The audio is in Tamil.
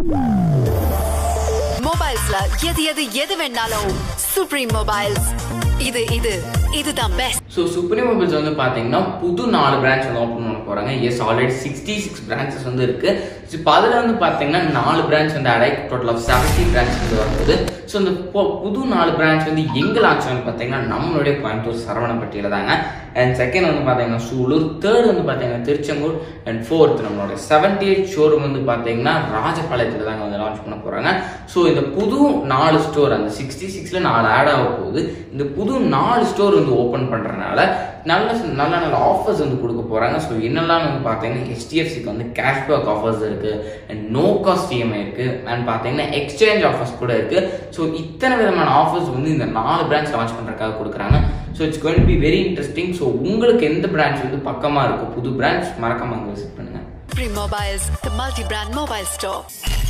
மொபைல்ஸ்ல எது எது எது வேணாலும் சுப்ரீம் மொபைல்ஸ் இது இது இதுதான் பெஸ்ட் ஸோ சுப்ரீம் மொபைல்ஸ் வந்து பார்த்தீங்கன்னா புது நாலு பிரான்ச் வந்து ஓப்பன் பண்ண போகிறாங்க yes already sixty six branches வந்து இருக்கு ஸோ இப்போ அதில் வந்து பார்த்தீங்கன்னா நாலு பிரான்ச் வந்து அடை டோட்டல் ஆஃப் செவன்டி பிரான்ச் வந்து வருது ஸோ இந்த பொ- புது நாலு பிரான்ச் வந்து எங்கே லான்ச் ஆகும்னு பார்த்தீங்கன்னா நம்மளுடைய கோயம்புத்தூர் சரவணப்பட்டியில் தாங்க அண்ட் செகண்ட் வந்து பார்த்தீங்கன்னா சூலூர் தேர்ட் வந்து பார்த்தீங்கன்னா திருச்செங்கோடு அண்ட் ஃபோர்த் நம்மளோட செவன்டி எயிட் ஷோரூம் வந்து பார்த்தீங்கன்னா ராஜபாளையத்தில் தாங்க வந்து லான்ச் பண்ண போகிறாங்க ஸோ இந்த புது நாலு ஸ்டோர் அந்த சிக்ஸ்டி சிக்ஸில் நாலு ஆட் ஆக போகுது இந்த புது நாலு ஸ்டோர் வந்து ஓப்பன் பண்ணுறதுனால நல்ல நல்ல நல்ல ஆஃபர்ஸ் வந்து கொடுக்க போகிறாங்க ஸோ என்னெல்லாம் வந்து பார்த்தீங்கன்னா ஹெச்டிஎஃப்சிக்கு வந்து கேஷ்பேக் ஆஃபர்ஸ் இருக்குது அண்ட் நோ காஸ்ட் இஎம்ஐ இருக்குது அண்ட் பார்த்தீங்கன்னா எக்ஸ்சேஞ்ச் ஆஃபர்ஸ் கூட இருக்குது ஸோ இத்தனை விதமான ஆஃபர்ஸ் வந்து இந்த நாலு பிரான்ச் லான்ச் பண்ணுறதுக்காக கொடுக்குறாங்க so it's going be very interesting so உங்களுக்கு எந்த பிரான்ச் வந்து பக்கமாக இருக்குது புது பிரான்ச் மறக்காம அங்கே விசிட் பண்ணுங்கள் supreme mobiles the multi brand mobile store